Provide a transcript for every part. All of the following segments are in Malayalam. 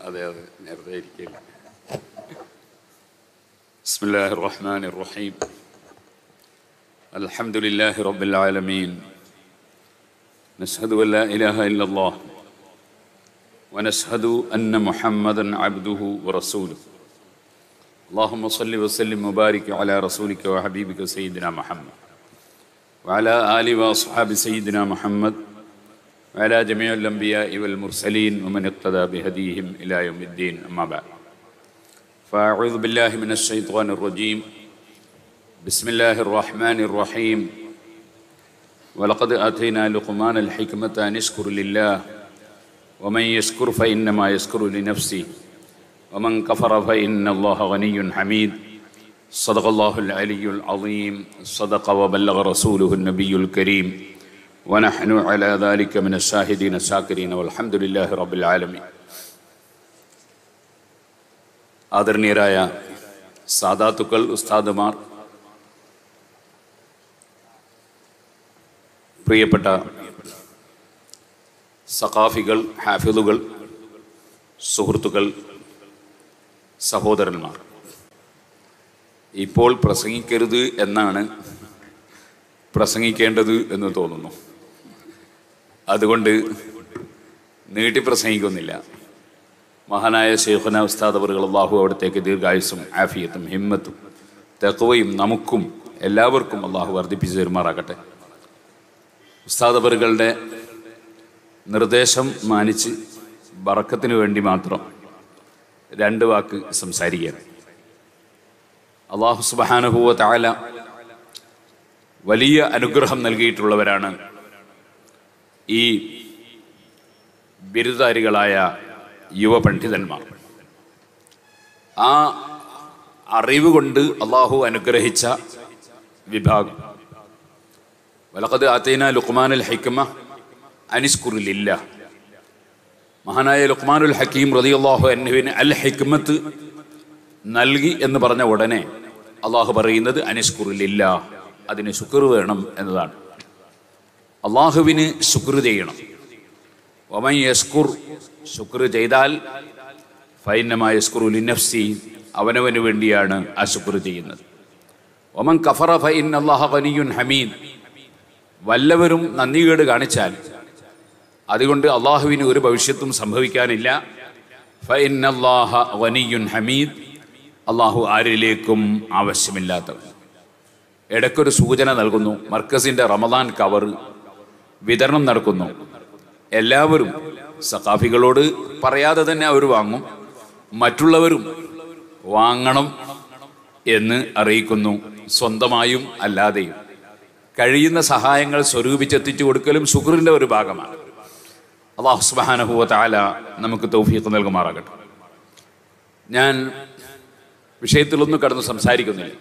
അതെ അതെ നേരത്തെ ഇരിക്കില്ല ബിസ്മില്ലാഹി റഹ്മാൻ റഹീം الحمد لله رب العالمين نشهد أن لا إله إلا الله ونشهد أن محمدا عبده ورسوله اللهم صل وسلم وبارك على رسولك وحبيبك سيدنا محمد وعلى آل وأصحاب سيدنا محمد وعلى جميع الأنبياء والمرسلين ومن اقتدى بهديهم إلى يوم الدين أما بعد فأعوذ بالله من الشيطان الرجيم بسم الله الرحمن الرحيم ولقد آتينا لقمان الحكمة أن يشكر لله ومن يشكر فإنما يشكر لنفسه ومن كفر فإن الله غني حميد صدق الله العلي العظيم صدق وبلغ رسوله النبي الكريم ونحن على ذلك من الشاهدين الشاكرين والحمد لله رب العالمين ആദരണീയരായ സാദാത്തുക്കൾ ഉസ്താദുമാർ പ്രിയപ്പെട്ട സഖാഫികൾ ഹാഫിദുകൾ സുഹൃത്തുക്കൾ സഹോദരന്മാർ ഇപ്പോൾ പ്രസംഗിക്കരുത് എന്നാണ് പ്രസംഗിക്കേണ്ടത് എന്ന് തോന്നുന്നു അതുകൊണ്ട് നീട്ടി പ്രസംഗിക്കുന്നില്ല മഹാനായ ഷെയ്ഖുന ഉസ്താദ് അവറുകൾ അള്ളാഹു അവിടത്തേക്ക് ദീർഘായുസും ആഫിയത്തും ഹിമ്മത്തും തെക്കുവയും നമുക്കും എല്ലാവർക്കും അള്ളാഹു വർദ്ധിപ്പിച്ചു തരുമാറാകട്ടെ ഉസ്താദ് അവറുകളുടെ നിർദ്ദേശം മാനിച്ച് ബറക്കത്തിന് വേണ്ടി മാത്രം രണ്ട് വാക്ക് സംസാരിക്കുകയാണ് അള്ളാഹു സുബാനുഭൂവ താല വലിയ അനുഗ്രഹം നൽകിയിട്ടുള്ളവരാണ് ഈ ബിരുദാരികളായ യുവ പണ്ഡിതന്മാർ ആ അറിവ് കൊണ്ട് അള്ളാഹു അനുഗ്രഹിച്ച വിഭാഗം വലക്കത് ആത്തൈന ലുക്മാനുൽ ഹൈക്കമ അനിസ്കുറിലില്ല മഹാനായ ലുക്മാനുൽ ഹക്കീം റതി അള്ളാഹു അന്നുവിന് അൽ ഹൈക്കമത്ത് നൽകി എന്ന് പറഞ്ഞ ഉടനെ അള്ളാഹു പറയുന്നത് അനിസ്കുറിലില്ല അതിന് ശുക്ർ വേണം എന്നതാണ് അള്ളാഹുവിന് ശുക്ർ ചെയ്യണം ഒമൻ യസ്കുർ ശുക്ർ ചെയ്താൽ ഫൈനമായ യസ്കുറുലി നഫ്സി അവനവന് വേണ്ടിയാണ് ആ ശുക്ർ ചെയ്യുന്നത് ഒമൻ കഫറ ഫൈൻ അള്ളാഹ ഖനിയുൻ ഹമീദ് വല്ലവരും നന്ദികേട് കാണിച്ചാൽ അതുകൊണ്ട് അള്ളാഹുവിന് ഒരു ഭവിഷ്യത്തും സംഭവിക്കാനില്ല ഫൈൻ അള്ളാഹ വനിയുൻ ഹമീദ് അള്ളാഹു ആരിലേക്കും ആവശ്യമില്ലാത്തവൻ ഇടയ്ക്കൊരു സൂചന നൽകുന്നു മർക്കസിന്റെ റമദാൻ കവർ വിതരണം നടക്കുന്നു എല്ലാവരും സഖാഫികളോട് പറയാതെ തന്നെ അവർ വാങ്ങും മറ്റുള്ളവരും വാങ്ങണം എന്ന് അറിയിക്കുന്നു സ്വന്തമായും അല്ലാതെയും കഴിയുന്ന സഹായങ്ങൾ സ്വരൂപിച്ചെത്തിച്ചു കൊടുക്കലും ശുക്രിന്റെ ഒരു ഭാഗമാണ് അള്ളാഹു സുബാനഹുവ താല നമുക്ക് തൗഫീഖ് നൽകുമാറാകട്ടെ ഞാൻ വിഷയത്തിലൊന്നും കടന്ന് സംസാരിക്കുന്നില്ല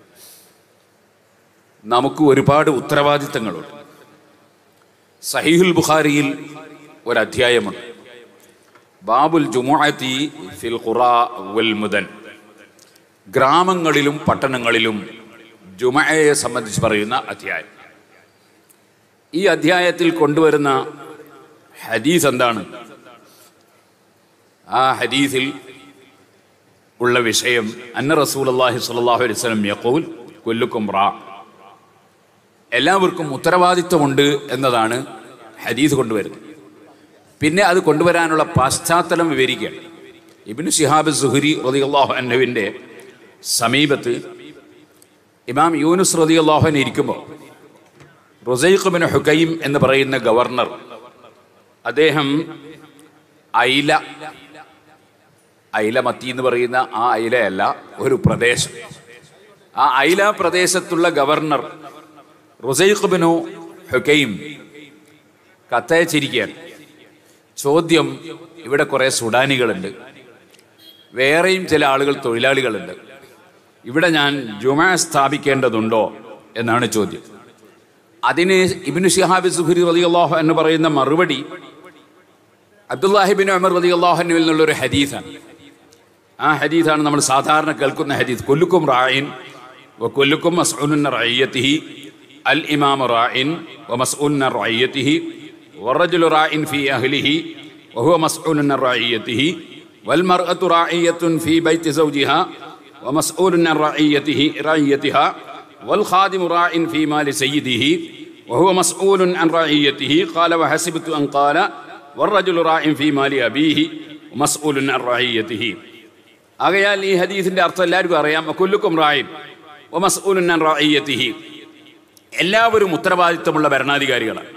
നമുക്ക് ഒരുപാട് ഉത്തരവാദിത്തങ്ങളുണ്ട് സഹീഹുൽ ബുഖാരിയിൽ ഒരധ്യായമുണ്ട് ബാബുൽ ജുമുഅത്തി ഫിൽ ഖുറാ വൽ മുദൻ ഗ്രാമങ്ങളിലും പട്ടണങ്ങളിലും ജുമയെ സംബന്ധിച്ച് പറയുന്ന അധ്യായം ഈ അധ്യായത്തിൽ കൊണ്ടുവരുന്ന ഹദീസ് എന്താണ് ആ ഹദീസിൽ ഉള്ള വിഷയം അന്ന റസൂൽ അള്ളാഹി സ്വല്ലല്ലാഹു അലൈഹി വസല്ലം യഖൂൽ കുല്ലുക്കും റാ എല്ലാവർക്കും ഉത്തരവാദിത്വമുണ്ട് എന്നതാണ് ഹദീസ് കൊണ്ടുവരുന്നത് പിന്നെ അത് കൊണ്ടുവരാനുള്ള പശ്ചാത്തലം വിവരിക്കുകയാണ് ഇബിന് ഷിഹാബ് സുഹരി റതിയല്ലാഹു അന്നുവിൻ്റെ സമീപത്ത് ഇമാം യൂനുസ് റതിയല്ലാഹുൻ ഇരിക്കുമ്പോൾ റുസൈഖ് ബിൻ ഹുക്കൈം എന്ന് പറയുന്ന ഗവർണർ അദ്ദേഹം ഐല ഐല മത്തി എന്ന് പറയുന്ന ആ ഐലയല്ല ഒരു പ്രദേശം ആ ഐല പ്രദേശത്തുള്ള ഗവർണർ റുസൈഖ് ബിനു ഹുക്കൈം കത്തയച്ചിരിക്കുകയാണ് ചോദ്യം ഇവിടെ കുറെ സുഡാനികളുണ്ട് വേറെയും ചില ആളുകൾ തൊഴിലാളികളുണ്ട് ഇവിടെ ഞാൻ ജുമ സ്ഥാപിക്കേണ്ടതുണ്ടോ എന്നാണ് ചോദ്യം അതിന് ഇബിനു ഷിഹാബി സുഹരി റതി അള്ളാഹു എന്ന് പറയുന്ന മറുപടി അബ്ദുല്ലാഹിബിൻ അമർ റതി അള്ളാഹുവിൽ നിന്നുള്ളൊരു ഹദീസാണ് ആ ഹദീസാണ് നമ്മൾ സാധാരണ കേൾക്കുന്ന ഹദീസ് കൊല്ലുക്കും റായിൻ കൊല്ലുക്കും മസ്ഊൻ റയ്യത്തിഹി അൽ ഇമാം റായിൻ വമസ്ഊൻ റയ്യത്തിഹി والرجل راع في أهله وهو مسؤول عن رعيته والمرأة راعية في بيت زوجها ومسؤول عن رعيته رعيتها والخادم راع في مال سيده وهو مسؤول عن رعيته قال وحسبت أن قال والرجل راع في مال أبيه ومسؤول عن رعيته ആകയാൽ ഈ ഹദീസിന്റെ അർത്ഥം എല്ലാവർക്കും അറിയാം കൊല്ലുക്കും റായിൻ ഒമസ്ഊലുൻ റായിയത്തിഹി എല്ലാവരും ഉത്തരവാദിത്തമുള്ള ഭരണാധികാരികളാണ്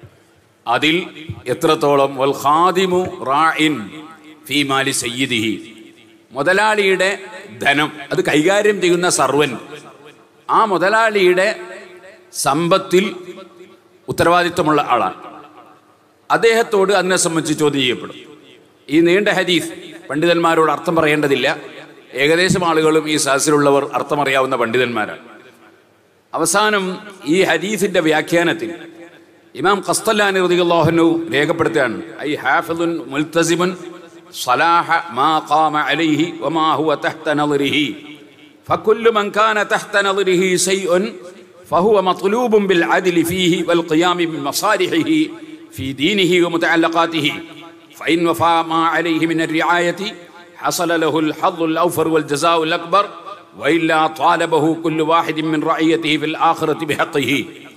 അതിൽ എത്രത്തോളം വൽ ഖാദിമു റായിൻ ഫീ മാലി സയ്യിദിഹി മുതലാളിയുടെ ധനം അത് കൈകാര്യം ചെയ്യുന്ന സർവൻ ആ മുതലാളിയുടെ സമ്പത്തിൽ ഉത്തരവാദിത്തമുള്ള ആളാണ് അദ്ദേഹത്തോട് അതിനെ സംബന്ധിച്ച് ചോദ്യം ചെയ്യപ്പെടും ഈ നീണ്ട ഹദീസ് പണ്ഡിതന്മാരോട് അർത്ഥം പറയേണ്ടതില്ല ഏകദേശം ആളുകളും ഈ സദസ്സിലുള്ളവർ അർത്ഥമറിയാവുന്ന പണ്ഡിതന്മാരാണ് അവസാനം ഈ ഹദീസിന്റെ വ്യാഖ്യാനത്തിൽ ഇമാം ഖസ്തല്ലാനി റളിയല്ലാഹു രേഖപ്പെടുത്തുകയാണ് ഐ ഹാഫിദുൻ മുൽതസിമുൻ صلاح ما قام عليه وما هو تحت نظره فكل من كان تحت نظره شيء فهو مطلوب بالعدل فيه والقيام بمصالحه في دينه ومتعلقاته فإن وفى ما عليه من الرعاية حصل له الحظ الأوفر والجزاء الأكبر وإلا طالبه كل واحد من رعيته في الآخرة بحقه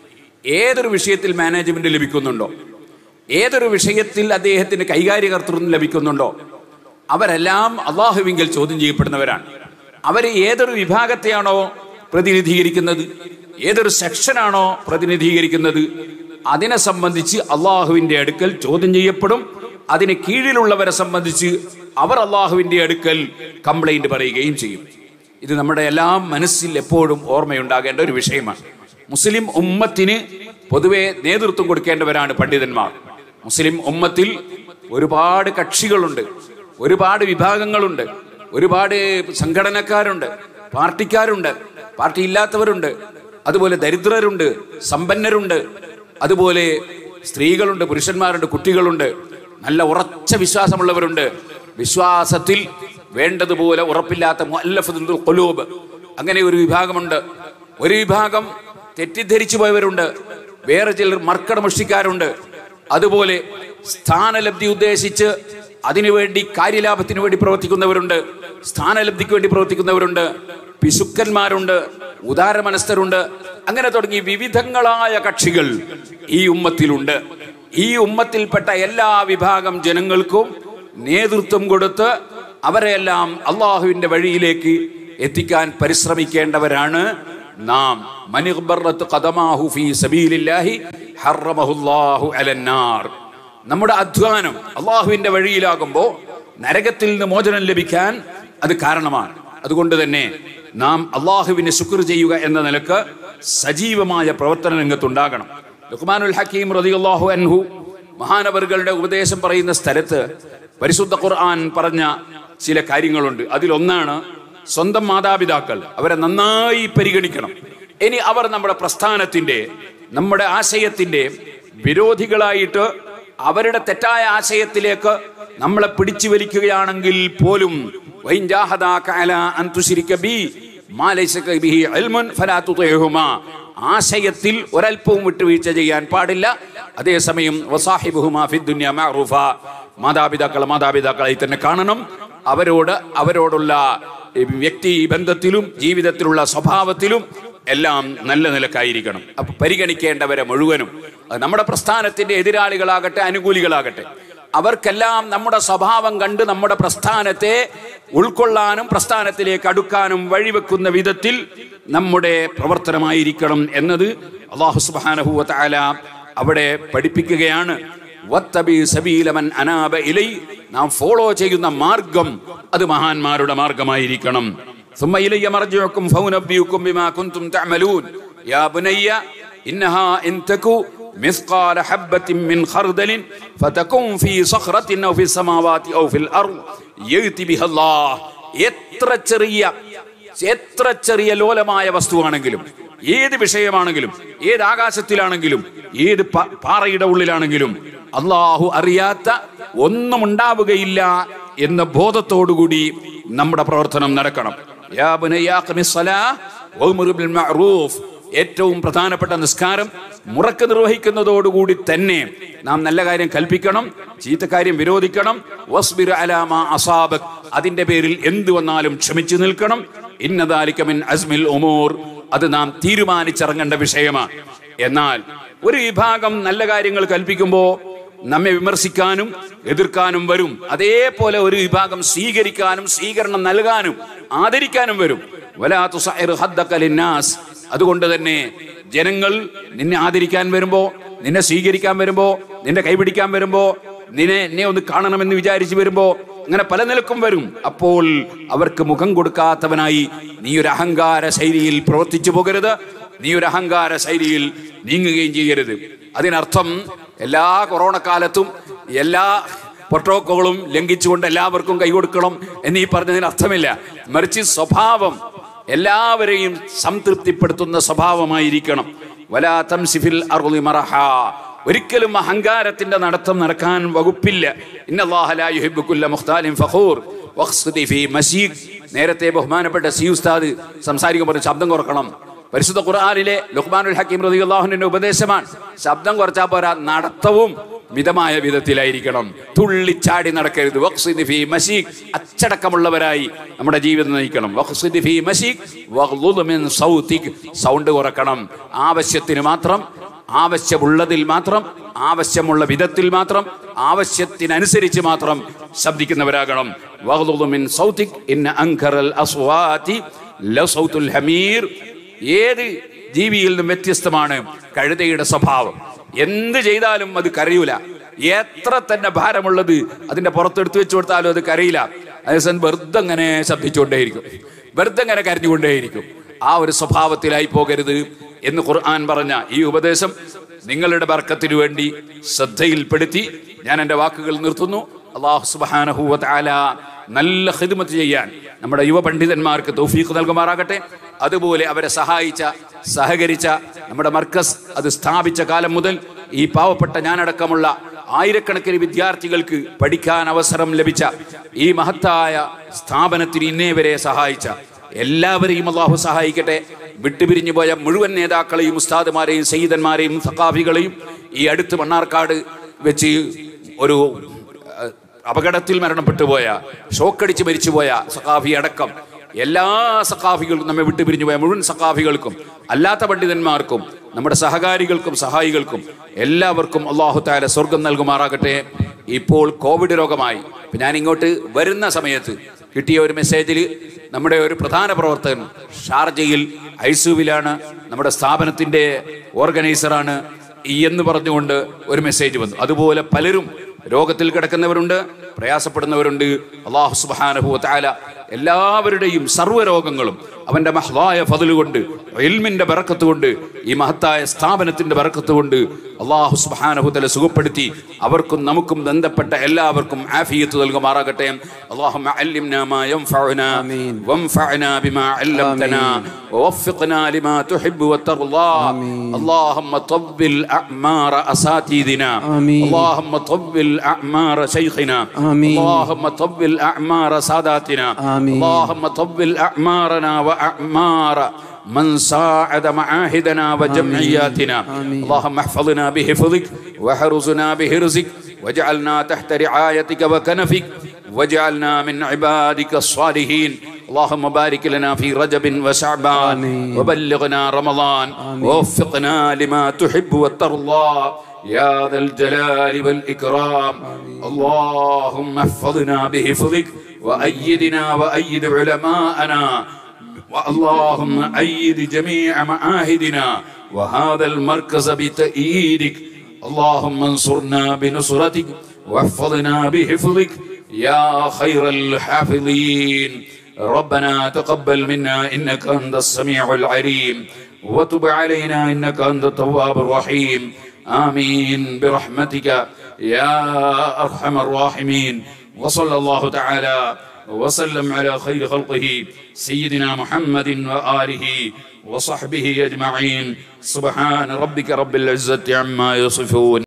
ഏതൊരു വിഷയത്തിൽ മാനേജ്മെന്റ് ലഭിക്കുന്നുണ്ടോ ഏതൊരു വിഷയത്തിൽ അദ്ദേഹത്തിന് കൈകാര്യകർത്തൃത്വം ലഭിക്കുന്നുണ്ടോ അവരെല്ലാം അള്ളാഹുവിങ്കിൽ ചോദ്യം ചെയ്യപ്പെടുന്നവരാണ് അവർ ഏതൊരു വിഭാഗത്തെയാണോ പ്രതിനിധീകരിക്കുന്നത് ഏതൊരു സെക്ഷനാണോ പ്രതിനിധീകരിക്കുന്നത് അതിനെ സംബന്ധിച്ച് അള്ളാഹുവിന്റെ അടുക്കൽ ചോദ്യം ചെയ്യപ്പെടും അതിന് കീഴിലുള്ളവരെ സംബന്ധിച്ച് അവർ അള്ളാഹുവിന്റെ അടുക്കൽ കംപ്ലൈന്റ് പറയുകയും ചെയ്യും ഇത് നമ്മുടെ എല്ലാം മനസ്സിൽ എപ്പോഴും ഓർമ്മയുണ്ടാകേണ്ട ഒരു വിഷയമാണ് മുസ്ലിം ഉമ്മത്തിന് പൊതുവെ നേതൃത്വം കൊടുക്കേണ്ടവരാണ് പണ്ഡിതന്മാർ മുസ്ലിം ഉമ്മത്തിൽ ഒരുപാട് കക്ഷികളുണ്ട് ഒരുപാട് വിഭാഗങ്ങളുണ്ട് ഒരുപാട് സംഘടനക്കാരുണ്ട് പാർട്ടിക്കാരുണ്ട് പാർട്ടി ഇല്ലാത്തവരുണ്ട് അതുപോലെ ദരിദ്രരുണ്ട് സമ്പന്നരുണ്ട് അതുപോലെ സ്ത്രീകളുണ്ട് പുരുഷന്മാരുണ്ട് കുട്ടികളുണ്ട് നല്ല ഉറച്ച വിശ്വാസമുള്ളവരുണ്ട് വിശ്വാസത്തിൽ വേണ്ടതുപോലെ ഉറപ്പില്ലാത്ത മുഅല്ലഫത്തുൽ ഖുലൂബ് അങ്ങനെ ഒരു വിഭാഗമുണ്ട് ഒരു വിഭാഗം തെറ്റിദ്ധരിച്ചു പോയവരുണ്ട് വേറെ ചിലർ മർക്കടമുഷ്ടിക്കാരുണ്ട് അതുപോലെ സ്ഥാനലബ്ധി ഉദ്ദേശിച്ച് അതിനുവേണ്ടി കാര്യലാഭത്തിന് വേണ്ടി പ്രവർത്തിക്കുന്നവരുണ്ട് സ്ഥാനലബ്ധിക്ക് വേണ്ടി പ്രവർത്തിക്കുന്നവരുണ്ട് പിശുക്കന്മാരുണ്ട് ഉദാരമനസ്ഥരുണ്ട് അങ്ങനെ തുടങ്ങി വിവിധങ്ങളായ കക്ഷികൾ ഈ ഉമ്മത്തിലുണ്ട് ഈ ഉമ്മത്തിൽപ്പെട്ട എല്ലാ വിഭാഗം ജനങ്ങൾക്കും നേതൃത്വം കൊടുത്ത് അവരെല്ലാം അള്ളാഹുവിന്റെ വഴിയിലേക്ക് എത്തിക്കാൻ പരിശ്രമിക്കേണ്ടവരാണ് നാം മനിഹ്ബറത്ത് ഖദമാഹു ഫീ സബീലില്ലാഹി ഹറമഹുല്ലാഹു അലന്നാർ നമ്മുടെ അധ്വാനം അള്ളാഹുവിന്റെ വഴിയിലാകുമ്പോൾ നരകത്തിൽ നിന്ന് മോചനം ലഭിക്കാൻ അത് കാരണമാണ് അതുകൊണ്ട് തന്നെ നാം അള്ളാഹുവിനെ ശുക്ർ ചെയ്യുക എന്ന നിലക്ക് സജീവമായ പ്രവർത്തന രംഗത്തുണ്ടാകണം ലുഖ്മാനുൽ ഹക്കീം റളിയല്ലാഹു അൻഹു മഹാനവറുകളുടെ ഉപദേശം പറയുന്ന സ്ഥലത്ത് പരിശുദ്ധ ഖുർആൻ പറഞ്ഞ ചില കാര്യങ്ങളുണ്ട് അതിലൊന്നാണ് സ്വന്തം മാതാപിതാക്കൾ അവരെ നന്നായി പരിഗണിക്കണം ഇനി അവർ നമ്മുടെ പ്രസ്ഥാനത്തിന്റെ നമ്മുടെ ആശയത്തിന്റെ വിരോധികളായിട്ട് അവരുടെ തെറ്റായ ആശയത്തിലേക്ക് നമ്മളെ പിടിച്ചു വലിക്കുകയാണെങ്കിൽ പോലും വൈൻ ജാഹദാക അലാ അൻ തുശ്രിക ബി മാ ലൈസ ബിഹി ഇൽമുൻ ഫലാ തുതിഉഹുമാ ആശയത്തിൽ ഒരല്പവും വിട്ടുവീഴ്ച ചെയ്യാൻ പാടില്ല അതേസമയം വസാഹിബുഹുമാ ഫിദ് ദുനിയ മഅറൂഫ മാതാപിതാക്കൾ മാതാപിതാക്കളായി തന്നെ കാണണം അവരോട് അവരോടുള്ള വ്യക്തി ബന്ധത്തിലും ജീവിതത്തിലുള്ള സ്വഭാവത്തിലും എല്ലാം നല്ല നിലക്കായിരിക്കണം അപ്പൊ പരിഗണിക്കേണ്ടവരെ മുഴുവനും അത് നമ്മുടെ പ്രസ്ഥാനത്തിന്റെ എതിരാളികളാകട്ടെ അനുകൂലികളാകട്ടെ അവർക്കെല്ലാം നമ്മുടെ സ്വഭാവം കണ്ട് നമ്മുടെ പ്രസ്ഥാനത്തെ ഉൾക്കൊള്ളാനും പ്രസ്ഥാനത്തിലേക്ക് അടുക്കാനും വഴിവെക്കുന്ന വിധത്തിൽ നമ്മുടെ പ്രവർത്തനമായിരിക്കണം എന്നത് അള്ളാഹു സുബാനഹുവ താല അവിടെ പഠിപ്പിക്കുകയാണ് വത്തബി സബീലമൻ അനാബ ഇലൈ നാം ഫോളോ ചെയ്യുന്ന മാർഗം അത് മഹാന്മാരുടെ മാർഗമായിരിക്കണം ثم إلي مرجعكم فأنبئكم بما كنتم تعملون يا بني إنها إن تكو مثقال حبة من خردل فتكون في صخرة أو في السماوات أو في الأرض يأتي بها الله എത്ര ചെറിയ എത്ര ചെറിയ ലോലമായ വസ്തുവാണെങ്കിലും ഏത് വിഷയമാണെങ്കിലും ഏത് ആകാശത്തിലാണെങ്കിലും ഏത് പ- പാറയുടെ ഉള്ളിലാണെങ്കിലും അള്ളാഹു അറിയാത്ത ഒന്നും ഉണ്ടാവുകയില്ല എന്ന ബോധത്തോടുകൂടി നമ്മുടെ പ്രവർത്തനം നടക്കണം യാ ബുനയ്യ അഖിമിസ് സ്വലാ വഅ്മുർ ബിൽ മഅറൂഫ് ഏറ്റവും പ്രധാനപ്പെട്ട നിസ്കാരം മുറക്ക് നിർവഹിക്കുന്നതോടുകൂടി തന്നെ നാം നല്ല കാര്യം കൽപ്പിക്കണം ചീത്തക്കാര്യം വിരോധിക്കണം വസ്ബിർ അലാമ അസാബക് അതിന്റെ പേരിൽ എന്ത് വന്നാലും ക്ഷമിച്ചു നിൽക്കണം ഇന്നദാലിക്കമിൻ അസ്മിൽ ഉമൂർ അത് നാം തീരുമാനിച്ചിറങ്ങേണ്ട വിഷയമാണ് എന്നാൽ ഒരു വിഭാഗം നല്ല കാര്യങ്ങൾ കൽപ്പിക്കുമ്പോൾ നമ്മെ വിമർശിക്കാനും എതിർക്കാനും വരും അതേപോലെ ഒരു വിഭാഗം സ്വീകരിക്കാനും സ്വീകരണം നൽകാനും ആദരിക്കാനും വരും വലാ തുസഇർ ഹദ്ദക ലിന്നാസ് അതുകൊണ്ട് തന്നെ ജനങ്ങൾ നിന്നെ ആദരിക്കാൻ വരുമ്പോ നിന്നെ സ്വീകരിക്കാൻ വരുമ്പോ നിന്നെ കൈപിടിക്കാൻ വരുമ്പോ നിന്നെ എന്നെ ഒന്ന് കാണണമെന്ന് വിചാരിച്ചു വരുമ്പോ അങ്ങനെ പല നിലക്കും വരും അപ്പോൾ അവർക്ക് മുഖം കൊടുക്കാത്തവനായി നീ ഒരു അഹങ്കാര ശൈലിയിൽ പ്രവർത്തിച്ചു പോകരുത് നീ ഒരു അഹങ്കാര ശൈലിയിൽ നീങ്ങുകയും ചെയ്യരുത് അതിനർത്ഥം എല്ലാ കൊറോണ കാലത്തും എല്ലാ പ്രോട്ടോക്കോളും ലംഘിച്ചുകൊണ്ട് എല്ലാവർക്കും കൈകൊടുക്കണം എന്നീ പറഞ്ഞതിന് അർത്ഥമില്ല മറിച്ച് സ്വഭാവം എല്ലാവരെയും സംതൃപ്തിപ്പെടുത്തുന്ന സ്വഭാവമായിരിക്കണം വലാ തംസിഫിൽ അറുളി മറഹ ഒരിക്കലും അഹങ്കാരത്തിന്റെ നടത്തം നടക്കാൻ വകുപ്പില്ല ഇന്നല്ലാഹ ലാ യുഹിബ്ബു കുല്ല മുഖ്താലിൻ ഫഖൂർ വഖ്സ്ദി ഫീ മശീഖ് നേരത്തെ ബഹുമാനപ്പെട്ട സി ഉസ്താദ് സംസാരിക്കുമ്പോൾ ശബ്ദം കുറക്കണം പരിശുദ്ധ ഖുർആനിലെ ലുഖ്മാനുൽ ഹക്കീം റളിയല്ലാഹുവിന്റെ ഉപദേശമാണ് ശബ്ദം കുറച്ചാൽ പോരാ നടത്തവും മിതമായ വിധത്തിലായിരിക്കണം തുള്ളിച്ചാടി നടക്കരുത് വഖ്സിദ് ഫീ മശീഖ് അച്ചടക്കമുള്ളവരായി നമ്മുടെ ജീവിതം നയിക്കണം വഖ്സിദ് ഫീ മശീഖ് വഗ്ളുദ് മിൻ സൗതിക് സൗണ്ട് കുറക്കണം ആവശ്യത്തിന് മാത്രം ആവശ്യമുള്ളതിൽ മാത്രം ആവശ്യമുള്ള വിധത്തിൽ മാത്രം ആവശ്യത്തിനനുസരിച്ച് മാത്രം ശബ്ദിക്കുന്നവരാകണം വഗ്ളുദ് മിൻ സൗതിക് ഇന്ന അൻകറൽ അസ്വാതി ലസൗത്തുൽ ഹമീർ ഏത് ജീവിയിൽ നിന്നും വ്യത്യസ്തമാണ് കഴുതയുടെ സ്വഭാവം എന്ത് ചെയ്താലും അത് കരയൂല എത്ര തന്നെ ഭാരമുള്ളത് അതിന്റെ പുറത്തെടുത്ത് വെച്ചു കൊടുത്താലും അത് കരയില്ല അതേസമയം വെറുതെ അങ്ങനെ ശബ്ദിച്ചുകൊണ്ടേയിരിക്കും വെറുതെ അങ്ങനെ കരഞ്ഞുകൊണ്ടേയിരിക്കും ആ ഒരു സ്വഭാവത്തിലായി പോകരുത് എന്ന് ഖുർആൻ പറഞ്ഞ ഈ ഉപദേശം നിങ്ങളുടെ ബർക്കത്തിനു വേണ്ടി ശ്രദ്ധയിൽപ്പെടുത്തി ഞാൻ എൻ്റെ വാക്കുകൾ നിർത്തുന്നു അള്ളാഹു സുബാനഹുവ ആല നല്ല ഹിദ്മത്ത് ചെയ്യാൻ നമ്മുടെ യുവ പണ്ഡിതന്മാർക്ക് തൗഫീഖ് നൽകുമാറാകട്ടെ അതുപോലെ അവരെ സഹായിച്ച സഹകരിച്ച നമ്മുടെ മർക്കസ് അത് സ്ഥാപിച്ച കാലം മുതൽ ഈ പാവപ്പെട്ട ഞാനടക്കമുള്ള ആയിരക്കണക്കിന് വിദ്യാർത്ഥികൾക്ക് പഠിക്കാൻ അവസരം ലഭിച്ച ഈ മഹത്തായ സ്ഥാപനത്തിന് ഇന്നേ വരെ സഹായിച്ച എല്ലാവരെയും അള്ളാഹു സഹായിക്കട്ടെ വിട്ടുപിരിഞ്ഞു പോയ മുഴുവൻ നേതാക്കളെയും ഉസ്താദുമാരെയും സയ്യിദന്മാരെയും സഖാഫികളെയും ഈ അടുത്ത് മണ്ണാർക്കാട് വെച്ച് ഒരു അഹ്, അപകടത്തിൽ മരണപ്പെട്ടു പോയ ഷോക്കടിച്ച് മരിച്ചുപോയ സഖാഫി അടക്കം എല്ലാ സഖാഫികൾക്കും നമ്മെ വിട്ടുപിരിഞ്ഞു പോയ മുഴുവൻ സഖാഫികൾക്കും അല്ലാത്ത പണ്ഡിതന്മാർക്കും നമ്മുടെ സഹകാരികൾക്കും സഹായികൾക്കും എല്ലാവർക്കും അള്ളാഹു താല സ്വർഗം നൽകുമാറാകട്ടെ ഇപ്പോൾ കോവിഡ് രോഗമായി ഇപ്പൊ ഞാൻ ഇങ്ങോട്ട് വരുന്ന സമയത്ത് കിട്ടിയ ഒരു മെസ്സേജിൽ നമ്മുടെ ഒരു പ്രധാന പ്രവർത്തകൻ ഷാർജയിൽ ഐസുവിലാണ് നമ്മുടെ സ്ഥാപനത്തിന്റെ ഓർഗനൈസറാണ് എന്ന് പറഞ്ഞുകൊണ്ട് ഒരു മെസ്സേജ് വന്നു അതുപോലെ പലരും രോഗത്തിൽ കിടക്കുന്നവരുണ്ട് പ്രയാസപ്പെടുന്നവരുണ്ട് അള്ളാഹു സുബാനഹു താല എല്ലാവരുടെയും സർവ്വരോഗങ്ങളും അവന്റെ മഹ്ലായ ഫതില് കൊണ്ട് എൽമിന്റെ ബറക്കത്ത് കൊണ്ട് ഈ മഹത്തായ സ്ഥാപനത്തിന്റെ ബറക്കത്ത് കൊണ്ട് അള്ളാഹു സുബാനഹുത്തല സുഖപ്പെടുത്തി അവർക്കും നമുക്കും ബന്ധപ്പെട്ട എല്ലാവർക്കും ആഫിയത്ത് നൽകുമാറാകട്ടെ اللهم علمنا ما ينفعنا وانفعنا بما علمتنا ووفقنا لما تحب وترضى اللهم طول أعمار أساتذنا آمين. اللهم طول أعمار شيخنا آمين. اللهم طول أعمار ساداتنا آمين. اللهم طول أعمارنا وأعمار من ساعد معاهدنا وجمعياتنا آمين. اللهم احفظنا بحفظك واحرزنا بحرزك واجعلنا تحت رعايتك وكنفك واجعلنا من عبادك الصالحين اللهم بارك لنا في رجب وشعبان آمين. وبلغنا رمضان ووفقنا لما تحب وترضى يا ذا الجلال والإكرام اللهم احفظنا بحفظك وأيدنا وأيد علماءنا اللهم أيد جميع معاهدنا وهذا المركز بتأييدك اللهم انصرنا بنصرتك واحفظنا بحفظك يا خير الحافظين ربنا تقبل منا إنك أنت السميع العليم وتب علينا إنك أنت التواب الرحيم آمين برحمتك يا أرحم الراحمين وصلى الله تعالى وسلم على خير خلقه سيدنا محمد وآله وصحبه أجمعين سبحان ربك رب العزة عما يصفون